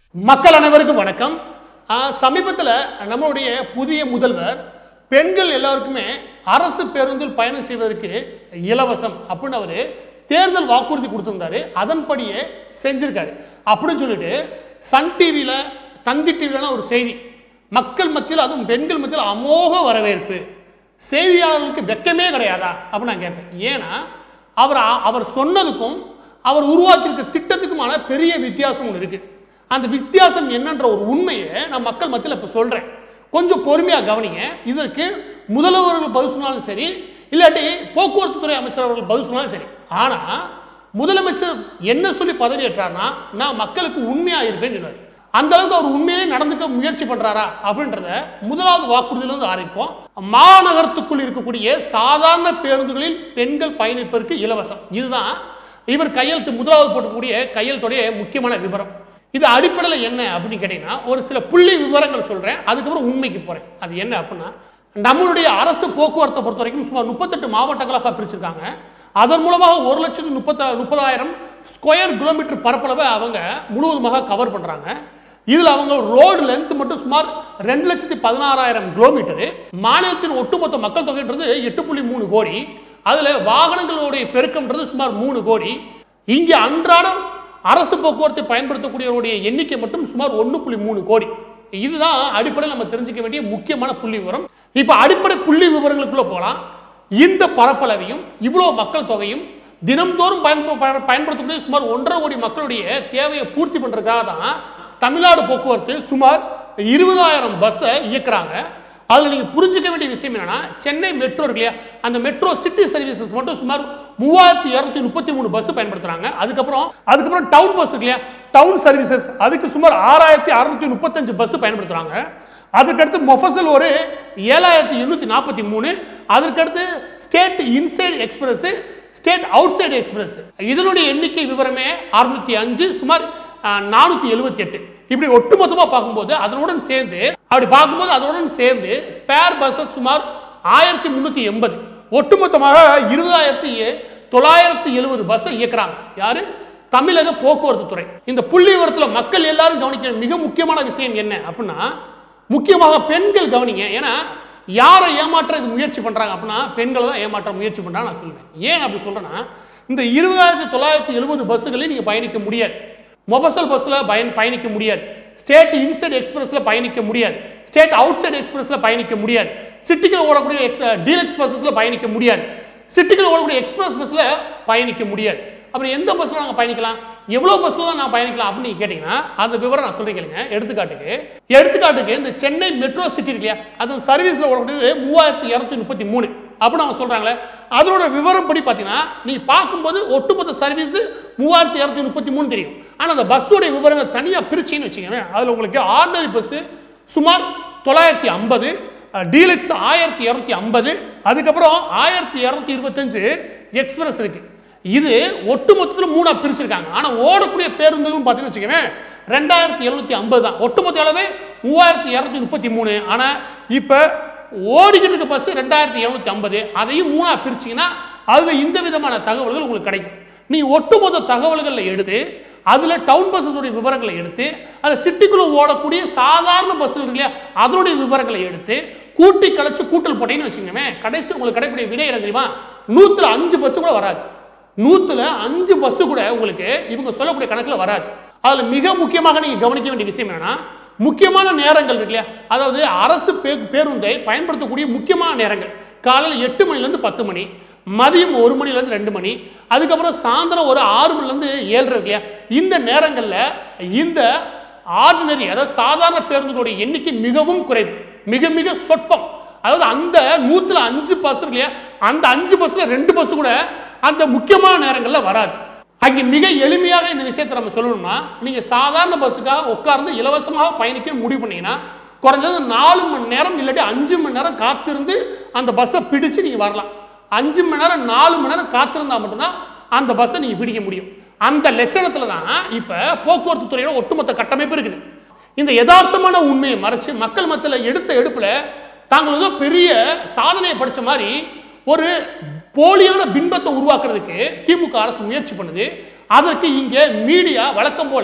மக்கள் அனைவருக்கும் வணக்கம் சமீபத்தில் நம்மளுடைய புதிய முதல்வர் பெண்கள் எல்லாருக்குமே அரசு பேருந்தில் பயணம் செய்வதற்கு இலவசம் அப்படின்னு அவர் தேர்தல் வாக்குறுதி கொடுத்திருந்தாரு அதன்படியே செஞ்சிருக்காரு அப்படின்னு சொல்லிட்டு சன் டிவியில் தந்தி டிவிலலாம் ஒரு செய்தி மக்கள் மத்தியில் அதுவும் பெண்கள் மத்தியில் அமோக வரவேற்பு செய்தியாளர்களுக்கு வெக்கமே கிடையாதா அப்படின்னு நான் கேட்பேன் ஏன்னா அவர் அவர் சொன்னதுக்கும் அவர் உருவாக்கியிருக்க திட்டத்துக்குமான பெரிய வித்தியாசம் ஒன்று இருக்கு அந்த வித்தியாசம் என்னன்ற ஒரு உண்மையை நான் மக்கள் மத்தியில் இப்போ சொல்கிறேன் கொஞ்சம் பொறுமையாக கவனிங்க இதற்கு முதல்வர்கள் பதில் சொன்னாலும் சரி இல்லாட்டி போக்குவரத்து துறை அமைச்சர் அவர்கள் பதில் சொன்னாலும் சரி ஆனால் முதலமைச்சர் என்ன சொல்லி பதவியேற்றார்னா நான் மக்களுக்கு உண்மையாக இருப்பேன்னு சொன்னார் அந்த அளவுக்கு அவர் உண்மையிலே நடந்துக்க முயற்சி பண்றாரா அப்படின்றத முதலாவது வாக்குறுதியிலிருந்து ஆரம்பிப்போம் மாநகரத்துக்குள் இருக்கக்கூடிய சாதாரண பேருந்துகளில் பெண்கள் பயணிப்பதற்கு இலவசம் இதுதான் இவர் கையெழுத்து முதலாவது போட்டக்கூடிய கையெழுத்துடைய முக்கியமான விவரம் இது அடிப்படையில் என்ன அப்படின்னு கேட்டீங்கன்னா ஒரு சில புள்ளி விவரங்கள் சொல்றேன் அதுக்கப்புறம் உண்மைக்கு போறேன் அது என்ன அப்படின்னா நம்மளுடைய அரசு போக்குவரத்தை பொறுத்த வரைக்கும் சுமார் முப்பத்தெட்டு மாவட்டங்களாக பிரிச்சிருக்காங்க அதன் மூலமாக ஒரு லட்சத்து முப்பத்த முப்பதாயிரம் ஸ்கொயர் கிலோமீட்டர் பரப்பளவை அவங்க முழுவதுமாக கவர் பண்றாங்க இதில் அவங்க ரோடு லென்த் மட்டும் சுமார் ரெண்டு லட்சத்தி பதினாறாயிரம் கிலோமீட்டரு மாநிலத்தின் ஒட்டுமொத்த மக்கள் தொகைன்றது எட்டு புள்ளி மூணு கோடி அதில் வாகனங்களுடைய பெருக்கம்ன்றது சுமார் மூணு கோடி இங்கே அன்றாடம் அரசு போக்குவரத்தை பயன்படுத்தக்கூடியவருடைய எண்ணிக்கை மட்டும் சுமார் ஒன்று புள்ளி மூணு கோடி இதுதான் அடிப்படையில் நம்ம தெரிஞ்சுக்க வேண்டிய முக்கியமான புள்ளி விவரம் இப்போ அடிப்படை புள்ளி விவரங்களுக்குள்ள போகலாம் இந்த பரப்பளவையும் இவ்வளோ மக்கள் தொகையும் தினம்தோறும் பயன்ப பயன் பயன்படுத்தக்கூடிய சுமார் ஒன்றரை கோடி மக்களுடைய தேவையை பூர்த்தி பண்ணுறதுக்காக தான் தமிழ்நாடு போக்குவரத்து சுமார் இருபதாயிரம் பஸ்ஸை இயக்குறாங்க அதில் நீங்கள் புரிஞ்சுக்க வேண்டிய விஷயம் என்னன்னா சென்னை மெட்ரோ இருக்கு இல்லையா அந்த மெட்ரோ சிட்டி சர்வீசஸ் மட்டும் சுமார் மூவாயிரத்தி இரநூத்தி முப்பத்தி மூணு பஸ் பயன்படுத்துறாங்க அதுக்கப்புறம் அதுக்கப்புறம் டவுன் பஸ் இருக்கு இல்லையா டவுன் சர்வீசஸ் அதுக்கு சுமார் ஆறாயிரத்தி அறுநூத்தி முப்பத்தஞ்சு பஸ் பயன்படுத்துறாங்க அதுக்கடுத்து மொஃபசல் ஒரு ஏழாயிரத்தி எண்ணூற்றி நாற்பத்தி மூணு அதற்கடுத்து state inside express state outside express இதனுடைய எண்ணிக்கை விவரமே அறுநூத்தி அஞ்சு சுமார் நானூற்றி எழுபத்தி எட்டு இப்படி ஒட்டுமொத்தமாக பார்க்கும்போது அதனுடன் சேர்ந்து அப்படி பார்க்கும்போது அதனுடன் சேர்ந்து ஸ்பேர் பஸ்ஸஸ் சுமார் ஆயிரத்தி முந்நூற்றி எண்பது ஒட்டுமொத்தமாக இருபதாயிரத்தி தொள்ளாயிரத்தி எழுபது பஸ்ஸை இயக்குறாங்க யாரு தமிழக போக்குவரத்து துறை இந்த புள்ளி விவரத்தில் மக்கள் எல்லாரும் கவனிக்கிற மிக முக்கியமான விஷயம் என்ன அப்படின்னா முக்கியமாக பெண்கள் கவனிங்க ஏன்னா யாரை ஏமாற்ற இது முயற்சி பண்ணுறாங்க அப்படின்னா பெண்களை தான் ஏமாற்ற முயற்சி பண்ணுறாங்க நான் சொல்லுவேன் ஏன் அப்படி சொல்கிறேன்னா இந்த இருபதாயிரத்தி தொள்ளாயிரத்தி எழுபது பஸ்ஸுகளில் நீங்கள் பயணிக்க முடியாது மொபசல் பஸ்ஸில் பயன் பயணிக்க முடியாது ஸ்டேட் இன்சைட் எக்ஸ்பிரஸில் பயணிக்க முடியாது ஸ்டேட் அவுட் சைடு எக்ஸ்பிரஸில் பயணிக்க முடியாது சிட்டிகள் ஓடக்கூடிய எக்ஸ் டீலக்ஸ் பஸ்ஸஸில் பயணிக்க முடியாது சிட்டிகள் ஓடக்கூடிய எக்ஸ்பிரஸ் பஸ்ஸில் பயணிக்க முடியாது அப்புறம் எந்த பஸ்ஸில் நாங்கள் பயணிக்கலாம் எவ்வளோ பஸ்ஸில் தான் நான் பயணிக்கலாம் அப்படின்னு நீங்கள் கேட்டிங்கன்னா அந்த விவரம் நான் சொல்கிறேன் கேளுங்க எடுத்துக்காட்டுக்கு எடுத்துக்காட்டுக்கு இந்த சென்னை மெட்ரோ சிட்டி இருக்கு இல்லையா அது சர்வீஸில் ஓடக்கூடியது மூவாயிரத்தி இரநூத்தி முப்பத்தி மூணு அப்படின்னு அவங்க சொல்கிறாங்களே அதனோட விவரம் படி பார்த்தீங்கன்னா நீங்கள் பார்க்கும்போது ஒட்டுமொத்த சர்வீஸ் மூவாயிரத்தி இரநூத்தி முப்பத்தி மூணு தெரியும் ஆனால் அந்த பஸ்ஸோடைய விவரங்கள் தனியாக பிரிச்சின்னு வச்சுக்கோங்க அதில் உங்களுக்கு ஆர்டினரி பஸ்ஸு சுமார் தொள்ளாயிரத்தி ஐம்பது டீலக்ஸ் ஆயிரத்தி இரநூத்தி ஐம்பது அதுக்கப்புறம் ஆயிரத்தி இரநூத்தி இருபத்தஞ்சு எக்ஸ்பிரஸ் இருக்கு இது ஒட்டுமொத்தத்தில் மூணா பிரிச்சிருக்காங்க ஆனால் ஓடக்கூடிய பேருந்துகளும் பார்த்தீங்கன்னு வச்சுக்கோங்க ரெண்டாயிரத்தி எழுநூத்தி ஐம்பது தான் ஒட்டுமொத்த அளவு மூவாயிரத்தி இரநூத்தி முப்பத்தி மூணு ஆனால் இப்போ ஓடிக்கிட்டு இருக்க பஸ் ரெண்டாயிரத்தி எழுநூத்தி ஐம்பது அதையும் மூணா பிரிச்சிங்கன்னா அதில் இந்த விதமான தகவல்கள் உங்களுக்கு கிடைக்கும் நீ ஒட்டுமொத்த தகவல்களில் எடுத்து அதில் டவுன் பஸ்ஸஸோடைய விவரங்களை எடுத்து அதில் சிட்டிக்குள்ளே ஓடக்கூடிய சாதாரண பஸ் இருக்கு இல்லையா அதனுடைய விவரங்களை எடுத்து கூட்டி கழிச்சு கூட்டல் போட்டீங்கன்னு வச்சுக்கோங்க கடைசி உங்களுக்கு கிடைக்கக்கூடிய விடை என்ன தெரியுமா நூற்றுல அஞ்சு பஸ் கூட வராது நூற்றுல அஞ்சு பஸ் கூட உங்களுக்கு இவங்க சொல்லக்கூடிய கணக்கில் வராது அதில் மிக முக்கியமாக நீங்கள் கவனிக்க வேண்டிய விஷயம் என்னன்னா முக்கியமான நேரங்கள் இருக்கு இல்லையா அதாவது அரசு பே பேருந்தை பயன்படுத்தக்கூடிய முக்கியமான நேரங்கள் காலையில் எட்டு மணிலேருந்து பத்து மணி மதியம் ஒரு மணிலேருந்து ரெண்டு மணி அதுக்கப்புறம் சாயந்தரம் ஒரு ஆறு மணிலேருந்து ஏழரை இருக்கு இல்லையா இந்த நேரங்களில் இந்த ஆர்டினரி அதாவது சாதாரண பேருந்துகளுடைய எண்ணிக்கை மிகவும் குறைவு மிக மிக சொற்பம் அதாவது அந்த நூற்றுல அஞ்சு பஸ் இருக்கு இல்லையா அந்த அஞ்சு பஸ்ல ரெண்டு பஸ் கூட அந்த முக்கியமான நேரங்களில் வராது அங்கே மிக எளிமையாக இந்த விஷயத்தை நம்ம சொல்லணும்னா நீங்கள் சாதாரண பஸ்ஸுக்காக உட்கார்ந்து இலவசமாக பயணிக்க முடிவு பண்ணீங்கன்னா குறைஞ்சது நாலு மணி நேரம் இல்லாட்டி அஞ்சு மணி நேரம் காத்திருந்து அந்த பஸ்ஸை பிடிச்சு நீங்கள் வரலாம் அஞ்சு மணி நேரம் நாலு மணி நேரம் காத்திருந்தா மட்டும்தான் அந்த பஸ்ஸை நீங்கள் பிடிக்க முடியும் அந்த லட்சணத்தில் தான் இப்போ போக்குவரத்து துறையோட ஒட்டுமொத்த கட்டமைப்பு இருக்குது இந்த யதார்த்தமான உண்மையை மறைச்சு மக்கள் மத்தியில் எடுத்த எடுப்பில் தாங்கள் ஏதோ பெரிய சாதனையை படித்த மாதிரி ஒரு போலியான பின்பத்தை உருவாக்குறதுக்கு திமுக அரசு முயற்சி பண்ணுது அதற்கு இங்கே மீடியா வழக்கம் போல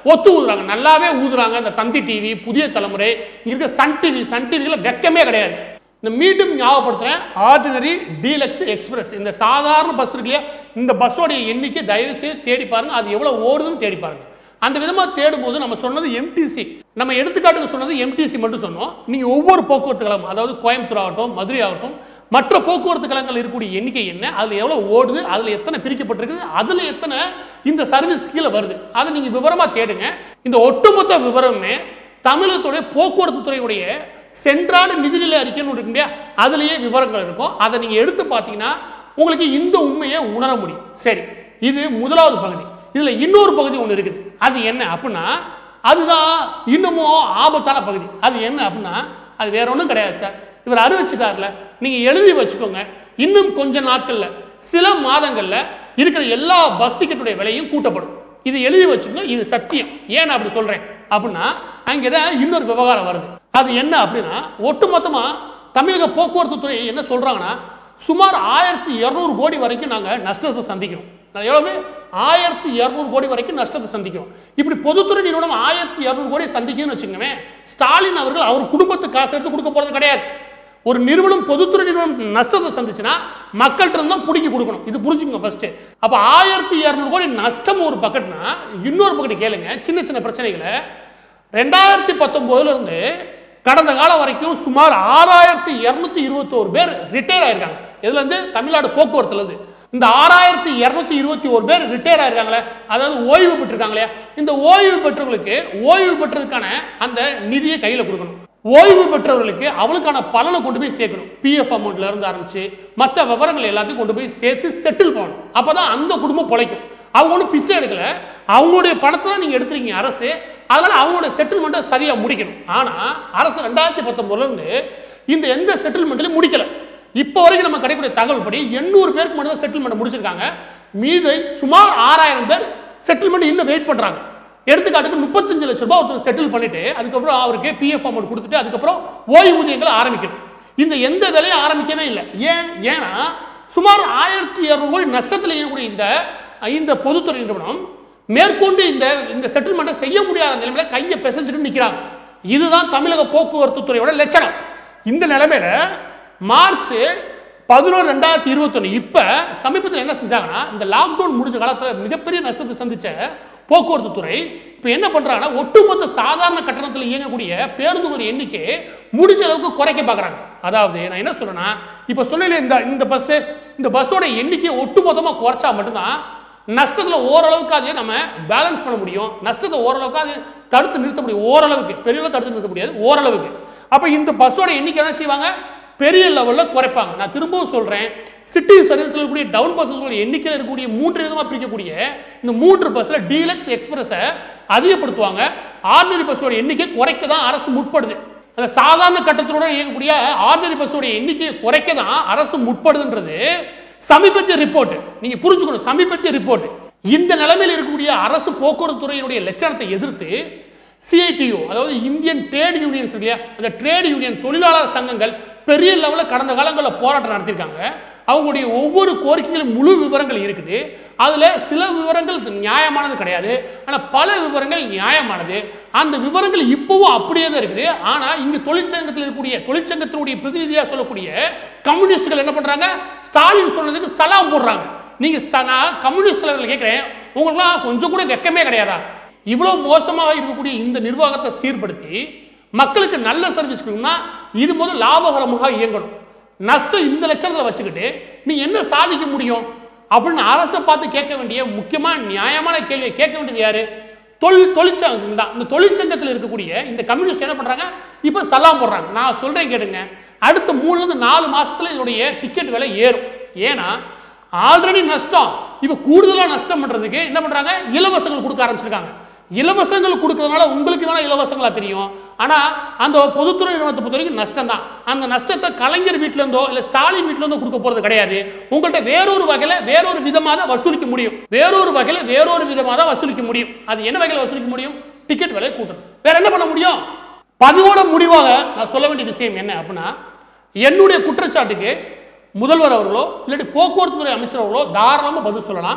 ஒத்து ஊதுறாங்க நல்லாவே ஊதுறாங்க இந்த தந்தி டிவி புதிய தலைமுறை இங்க இருக்க சன் டிவி சன் டிவில வெக்கமே கிடையாது இந்த மீண்டும் ஞாபகப்படுத்துறேன் ஆர்டினரி டீலக்ஸ் எக்ஸ்பிரஸ் இந்த சாதாரண பஸ் இருக்கு இல்லையா இந்த பஸ்ஸோடைய எண்ணிக்கை தயவு செய்து தேடி பாருங்க அது எவ்வளவு ஓடுதுன்னு தேடி பாருங்க அந்த விதமா தேடும்போது நம்ம சொன்னது எம்டிசி நம்ம எடுத்துக்காட்டுக்கு சொன்னது எம்டிசி மட்டும் சொன்னோம் நீங்க ஒவ்வொரு போக்குவரத்து கழகம் அதாவது கோயம்புத்தூர் ஆகட்டும் மதுரை ஆகட்டும் மற்ற போக்குவரத்து கழகங்கள் இருக்கக்கூடிய எண்ணிக்கை என்ன அதுல எவ்வளவு ஓடுது அதுல எத்தனை பிரிக்கப்பட்டிருக்குது அதுல எத்தனை இந்த சர்வீஸ் கீழே வருது அதை நீங்க விவரமா தேடுங்க இந்த ஒட்டுமொத்த விவரமே தமிழகத்துடைய போக்குவரத்து துறையுடைய சென்றான நிதிநிலை அறிக்கைன்னு இருக்கு இல்லையா அதுலயே விவரங்கள் இருக்கும் அதை நீங்க எடுத்து பார்த்தீங்கன்னா உங்களுக்கு இந்த உண்மையை உணர முடியும் சரி இது முதலாவது பகுதி இதுல இன்னொரு பகுதி ஒன்று இருக்குது அது என்ன அப்படின்னா அதுதான் இன்னமும் ஆபத்தான பகுதி அது என்ன அப்படின்னா அது வேற ஒன்றும் கிடையாது சார் இவர் அறிவிச்சிட்டார்ல நீங்க எழுதி வச்சுக்கோங்க இன்னும் கொஞ்ச நாட்கள்ல சில மாதங்கள்ல இருக்கிற எல்லா பஸ் டிக்கெட்டுடைய விலையும் கூட்டப்படும் இது எழுதி வச்சுக்கோங்க இது சத்தியம் ஏன் நான் அப்படி சொல்றேன் அப்படின்னா அங்கதான் இன்னொரு விவகாரம் வருது அது என்ன அப்படின்னா ஒட்டுமொத்தமா தமிழக போக்குவரத்து துறை என்ன சொல்றாங்கன்னா சுமார் ஆயிரத்தி இருநூறு கோடி வரைக்கும் நாங்க நஷ்டத்தை சந்திக்கிறோம் நான் எவ்வளவு ஆயிரத்தி இருநூறு கோடி வரைக்கும் நஷ்டத்தை சந்திக்கிறோம் இப்படி பொதுத்துறை நிறுவனம் ஆயிரத்தி இருநூறு கோடி சந்திக்கும்னு வச்சுக்கோங்க ஸ்டாலின் அவர்கள் அவர் குடும்பத்துக்கு காசு எடுத்து கொடுக்க போறது கிடையாது ஒரு நிறுவனம் பொதுத்துறை நிறுவனம் நஷ்டத்தை சந்திச்சுன்னா மக்கள்கிட்ட இருந்து தான் பிடிக்கி கொடுக்கணும் இது புரிஞ்சுக்கோங்க ஃபர்ஸ்ட் அப்ப ஆயிரத்தி இருநூறு கோடி நஷ்டம் ஒரு பக்கெட்னா இன்னொரு பக்கெட் கேளுங்க சின்ன சின்ன பிரச்சனைகளை ரெண்டாயிரத்தி பத்தொன்பதுல இருந்து கடந்த காலம் வரைக்கும் சுமார் ஆறாயிரத்தி இருநூத்தி இருபத்தோரு பேர் ரிட்டையர் ஆயிருக்காங்க இதுல இருந்து தமிழ்நாடு போக்குவரத்துல இருந்து இந்த ஆறாயிரத்தி இருநூத்தி இருபத்தி ஒரு பேர் ரிட்டையர் ஆயிருக்காங்களே அதாவது ஓய்வு பெற்றிருக்காங்களே இந்த ஓய்வு பெற்றவங்களுக்கு ஓய்வு பெற்றதுக்கான அந்த நிதியை கையில கொடுக்கணும் ஓய்வு பெற்றவர்களுக்கு அவளுக்கான பலனை கொண்டு போய் சேர்க்கணும் பிஎஃப் அமௌண்ட்ல இருந்து ஆரம்பிச்சு மற்ற விவரங்கள் எல்லாத்தையும் கொண்டு போய் சேர்த்து செட்டில் பண்ணணும் அப்பதான் அந்த குடும்பம் பிழைக்கும் அவங்க ஒன்றும் பிச்சை எடுக்கல அவங்களுடைய பணத்தை தான் நீங்க எடுத்துருக்கீங்க அரசு அதனால அவங்களோட செட்டில்மெண்ட்டை சரியா முடிக்கணும் ஆனா அரசு ரெண்டாயிரத்தி பத்தொன்பதுல இருந்து இந்த எந்த செட்டில்மெண்ட்லையும் முடிக்கல இப்போ வரைக்கும் நம்ம கிடைக்கக்கூடிய தகவல் படி எண்ணூறு பேருக்கு மட்டும் தான் செட்டில்மெண்ட் முடிச்சிருக்காங்க மீது சுமார் ஆறாயிரம் பேர் செட்டில்மெண்ட் இன்னும் வெயிட் பண்றாங்க எடுத்துக்காட்டுக்கு முப்பத்தஞ்சு லட்சம் ரூபாய் ஒருத்தர் செட்டில் பண்ணிட்டு அதுக்கப்புறம் அவருக்கு பிஎஃப் அமௌண்ட் கொடுத்துட்டு அதுக்கப்புறம் ஓய்வூதியங்களை ஆரம்பிக்கணும் இந்த எந்த வேலையும் ஆரம்பிக்கவே இல்லை ஏன் ஏன்னா சுமார் ஆயிரத்தி இரநூறு கோடி நஷ்டத்தில் இயங்கக்கூடிய இந்த இந்த பொதுத்துறை நிறுவனம் மேற்கொண்டு இந்த இந்த செட்டில்மெண்ட்டை செய்ய முடியாத நிலைமையில கையை பிசைஞ்சுட்டு நிற்கிறாங்க இதுதான் தமிழக போக்குவரத்து துறையோட லட்சணம் இந்த நிலைமையில மார்ச் பதினோரு ரெண்டாயிரத்தி இருபத்தொன்னு இப்போ சமீபத்தில் என்ன செஞ்சாங்கன்னா இந்த லாக்டவுன் முடிஞ்ச காலத்தில் மிகப்பெரிய நஷ்டத்தை சந்திச்ச போக்குவரத்து துறை இப்போ என்ன பண்றாங்கன்னா ஒட்டுமொத்த சாதாரண கட்டணத்தில் இயங்கக்கூடிய பேருந்துகள் எண்ணிக்கை முடிஞ்ச அளவுக்கு குறைக்க பார்க்குறாங்க அதாவது நான் என்ன சொல்றேன்னா இப்போ சொல்லல இந்த இந்த பஸ் இந்த பஸ்ஸோட எண்ணிக்கையை ஒட்டுமொத்தமாக குறைச்சா மட்டும்தான் நஷ்டத்தில் ஓரளவுக்கு அதை நம்ம பேலன்ஸ் பண்ண முடியும் நஷ்டத்தை ஓரளவுக்கு அது தடுத்து நிறுத்த முடியும் ஓரளவுக்கு பெரிய அளவு தடுத்து நிறுத்த முடியாது ஓரளவுக்கு அப்போ இந்த பஸ்ஸோட எண்ணிக்கை என்ன செய்வாங்க பெரிய லெவலில் குறைப்பாங்க நான் திரும்பவும் சொல்றேன் சிட்டி சர்வீஸ்ல இருக்கக்கூடிய டவுன் பஸ்ஸோட எண்ணிக்கையில் இருக்கக்கூடிய மூன்று விதமாக பிரிக்கக்கூடிய இந்த மூன்று பஸ்ல டீலக்ஸ் எக்ஸ்பிரஸை அதிகப்படுத்துவாங்க ஆர்டினரி பஸ்ஸோட எண்ணிக்கை குறைக்க தான் அரசு முற்படுது அந்த சாதாரண கட்டத்தோட இயங்கக்கூடிய ஆர்டினரி பஸ்ஸோட எண்ணிக்கையை குறைக்க தான் அரசு முற்படுதுன்றது சமீபத்திய ரிப்போர்ட் நீங்க புரிஞ்சுக்கணும் சமீபத்திய ரிப்போர்ட் இந்த நிலைமையில் இருக்கக்கூடிய அரசு போக்குவரத்து துறையினுடைய லட்சணத்தை எதிர்த்து சிஐடியு அதாவது இந்தியன் ட்ரேட் யூனியன்ஸ் இல்லையா அந்த ட்ரேட் யூனியன் தொழிலாளர் சங்கங்கள் பெரிய லெவலில் கடந்த காலங்களில் போராட்டம் நடத்தியிருக்காங்க அவங்களுடைய ஒவ்வொரு கோரிக்கைகளும் முழு விவரங்கள் இருக்குது அதுல சில விவரங்கள் நியாயமானது கிடையாது ஆனா பல விவரங்கள் நியாயமானது அந்த விவரங்கள் இப்பவும் அப்படியே தான் இருக்குது ஆனா இங்க தொழிற்சங்கத்தில் இருக்கக்கூடிய தொழிற்சங்கத்தினுடைய பிரதிநிதியா சொல்லக்கூடிய கம்யூனிஸ்டுகள் என்ன பண்றாங்க ஸ்டாலின் சொன்னதுக்கு சலாம் போடுறாங்க நீங்க ஸ்ட- நான் கம்யூனிஸ்ட் தலைவர்கள் கேட்கிறேன் உங்களுக்குலாம் கொஞ்சம் கூட வெக்கமே கிடையாதா இவ்வளவு மோசமாக இருக்கக்கூடிய இந்த நிர்வாகத்தை சீர்படுத்தி மக்களுக்கு நல்ல சர்வீஸ் கொடுக்கணும்னா இது முதல் லாபகரமாக இயங்கணும் நஷ்டம் இந்த லட்சத்தில் வச்சுக்கிட்டு நீ என்ன சாதிக்க முடியும் அப்படின்னு அரசை பார்த்து கேட்க வேண்டிய முக்கியமான நியாயமான கேள்வியை கேட்க வேண்டியது யாரு தொழில் தொழிற்சங்கம் தான் இந்த தொழிற்சங்கத்தில் இருக்கக்கூடிய இந்த கம்யூனிஸ்ட் என்ன பண்றாங்க இப்போ சலாம் போடுறாங்க நான் சொல்றேன் கேளுங்க அடுத்த மூணுல இருந்து நாலு மாசத்துல இதனுடைய டிக்கெட் விலை ஏறும் ஏன்னா ஆல்ரெடி நஷ்டம் இப்போ கூடுதலா நஷ்டம் பண்றதுக்கு என்ன பண்றாங்க இலவசங்கள் கொடுக்க ஆரம்பிச்சிருக்காங்க இலவசங்கள் கொடுக்கறதுனால உங்களுக்கு வேணா இலவசங்களா தெரியும் ஆனா அந்த பொதுத்துறை நிறுவனத்தை பொறுத்த வரைக்கும் நஷ்டம் தான் அந்த நஷ்டத்தை கலைஞர் வீட்ல இருந்தோ இல்ல ஸ்டாலின் வீட்ல இருந்தோ கொடுக்க போறது கிடையாது உங்கள்கிட்ட வேறொரு வகையில வேறொரு விதமாக தான் வசூலிக்க முடியும் வேறொரு வகையில வேறொரு விதமாக தான் வசூலிக்க முடியும் அது என்ன வகையில வசூலிக்க முடியும் டிக்கெட் விலை கூட்டணும் வேற என்ன பண்ண முடியும் பதிவோட முடிவாக நான் சொல்ல வேண்டிய விஷயம் என்ன அப்படின்னா என்னுடைய குற்றச்சாட்டுக்கு முதல்வர் அவர்களோ இல்லாட்டி போக்குவரத்து துறை அமைச்சர் அவர்களோ தாராளமாக பதில் சொல்லலாம்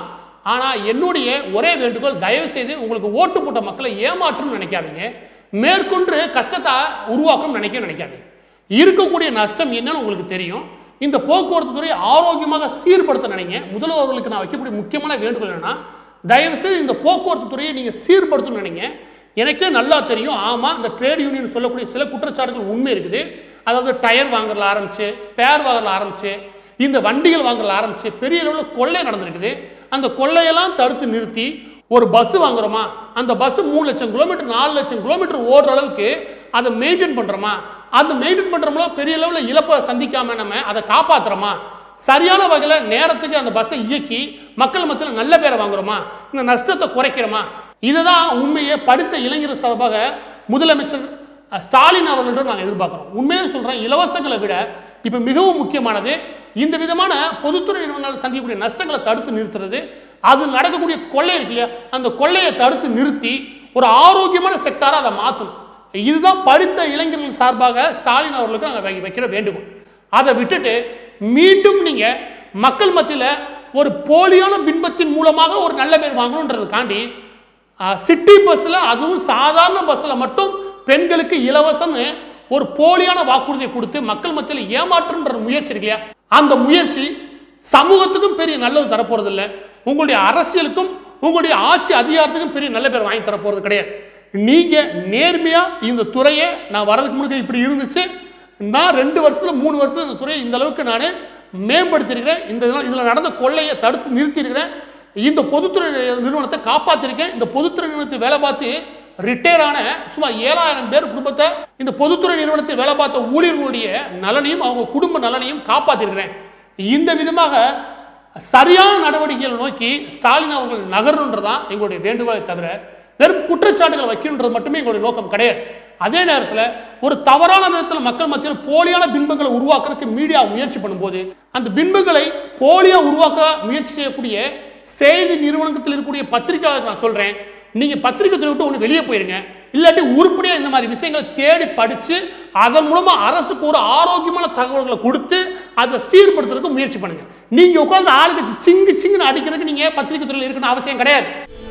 ஆனா என்னுடைய ஒரே வேண்டுகோள் தயவு செய்து உங்களுக்கு ஓட்டு போட்ட மக்களை ஏமாற்றணும்னு நினைக்காதீங்க மேற்கொண்டு கஷ்டத்தை உருவாக்கணும்னு நினைக்க நினைக்காதீங்க இருக்கக்கூடிய நஷ்டம் என்னன்னு உங்களுக்கு தெரியும் இந்த போக்குவரத்து துறையை ஆரோக்கியமாக சீர்படுத்த நினைங்க முதல்வர்களுக்கு நான் வைக்கக்கூடிய முக்கியமான வேண்டுகோள் என்னன்னா தயவு செய்து இந்த போக்குவரத்து துறையை நீங்க சீர்படுத்தணும்னு நினைங்க எனக்கே நல்லா தெரியும் ஆமா இந்த ட்ரேட் யூனியன் சொல்லக்கூடிய சில குற்றச்சாட்டுகள் உண்மை இருக்குது அதாவது டயர் வாங்குறதுல ஆரம்பிச்சு ஸ்பேர் வாங்குறதுல ஆரம்பிச்சு இந்த வண்டிகள் வாங்குறதுல ஆரம்பிச்சு பெரிய அளவில் கொள்ளை நடந்திருக்குது அந்த கொள்ளையெல்லாம் தடுத்து நிறுத்தி ஒரு பஸ் வாங்குறோமா அந்த பஸ் மூணு லட்சம் கிலோமீட்டர் நாலு லட்சம் கிலோமீட்டர் ஓடுற அளவுக்கு அதை மெயின்டைன் பண்றோமா அந்த மெயின்டைன் பண்றோம்ல பெரிய அளவில் இழப்பை சந்திக்காம நம்ம அதை காப்பாத்துறோமா சரியான வகையில் நேரத்துக்கு அந்த பஸ்ஸை இயக்கி மக்கள் மத்தியில் நல்ல பேரை வாங்குறோமா இந்த நஷ்டத்தை குறைக்கிறோமா இதுதான் உண்மையை படித்த இளைஞர் சார்பாக முதலமைச்சர் அஹ், ஸ்டாலின் அவர்களிடம் நாங்கள் எதிர்பார்க்கிறோம் உண்மையை சொல்றேன் இலவசங்களை விட இப்போ மிகவும் முக்கியமானது இந்த விதமான பொதுத்துறை நிறுவனங்கள் சந்திக்கக்கூடிய நஷ்டங்களை தடுத்து நிறுத்துறது அது நடக்கக்கூடிய கொள்ளை இருக்கு இல்லையா அந்த கொள்ளையை தடுத்து நிறுத்தி ஒரு ஆரோக்கியமான செக்டாரா அதை மாற்றணும் இதுதான் படித்த இளைஞர்கள் சார்பாக ஸ்டாலின் அவர்களுக்கு நாங்கள் வை- வைக்கிற வேண்டுகோள் அதை விட்டுட்டு மீண்டும் நீங்க மக்கள் மத்தியில் ஒரு போலியான பின்பத்தின் மூலமாக ஒரு நல்ல பேர் வாங்கணுன்றதுக்காண்டி சிட்டி பஸ்ஸில் அதுவும் சாதாரண பஸ்ஸில் மட்டும் பெண்களுக்கு இலவசம்னு ஒரு போலியான வாக்குறுதியை கொடுத்து மக்கள் மத்தியில் ஏமாற்றுன்ற முயற்சி இருக்கு இல்லையா அந்த முயற்சி சமூகத்துக்கும் பெரிய நல்லது தரப்போறது இல்லை உங்களுடைய அரசியலுக்கும் உங்களுடைய ஆட்சி அதிகாரத்துக்கும் பெரிய நல்ல பேர் வாங்கி தரப்போறது கிடையாது நீங்க நேர்மையா இந்த துறையை நான் வரதுக்கு முன்னாடி இப்படி இருந்துச்சு நான் ரெண்டு வருஷத்துல மூணு வருஷத்துல இந்த துறையை இந்த அளவுக்கு நான் மேம்படுத்தியிருக்கிறேன் இந்த இதெல்லாம் இதுல நடந்த கொள்ளையை தடுத்து நிறுத்தியிருக்கிறேன் இந்த பொதுத்துறை நிறுவனத்தை காப்பாத்திருக்கேன் இந்த பொதுத்துறை நிறுவனத்தை வேலை பார்த்து ரிட்டையர் ஆன சுமார் ஏழாயிரம் பேர் குடும்பத்தை இந்த பொதுத்துறை நிறுவனத்தில் வேலை பார்த்த ஊழியர்களுடைய நலனையும் அவங்க குடும்ப நலனையும் காப்பாத்திருக்கிறேன் இந்த விதமாக சரியான நடவடிக்கைகளை நோக்கி ஸ்டாலின் அவர்கள் நகரணுன்றதான் எங்களுடைய வேண்டுகோளை தவிர வெறும் குற்றச்சாட்டுகளை வைக்கணுன்றது மட்டுமே எங்களுடைய நோக்கம் கிடையாது அதே நேரத்தில் ஒரு தவறான விதத்தில் மக்கள் மத்தியில் போலியான பின்பங்களை உருவாக்குறதுக்கு மீடியா முயற்சி பண்ணும்போது அந்த பின்பங்களை போலியா உருவாக்க முயற்சி செய்யக்கூடிய செய்தி நிறுவனத்தில் இருக்கக்கூடிய பத்திரிகையாளர் நான் சொல்றேன் நீங்க பத்திரிகை துறை விட்டு ஒன்று வெளியே போயிருங்க இல்லாட்டி உருப்படியா இந்த மாதிரி விஷயங்களை தேடி படிச்சு அதன் மூலமா அரசுக்கு ஒரு ஆரோக்கியமான தகவல்களை கொடுத்து அதை சீர்படுத்துறதுக்கு முயற்சி பண்ணுங்க நீங்க உட்கார்ந்து ஆளுக்கு சிங்கு சிங்குன்னு அடிக்கிறதுக்கு நீங்க பத்திரிகை துறையில் இருக்கணும் அவசியம் கிடையாது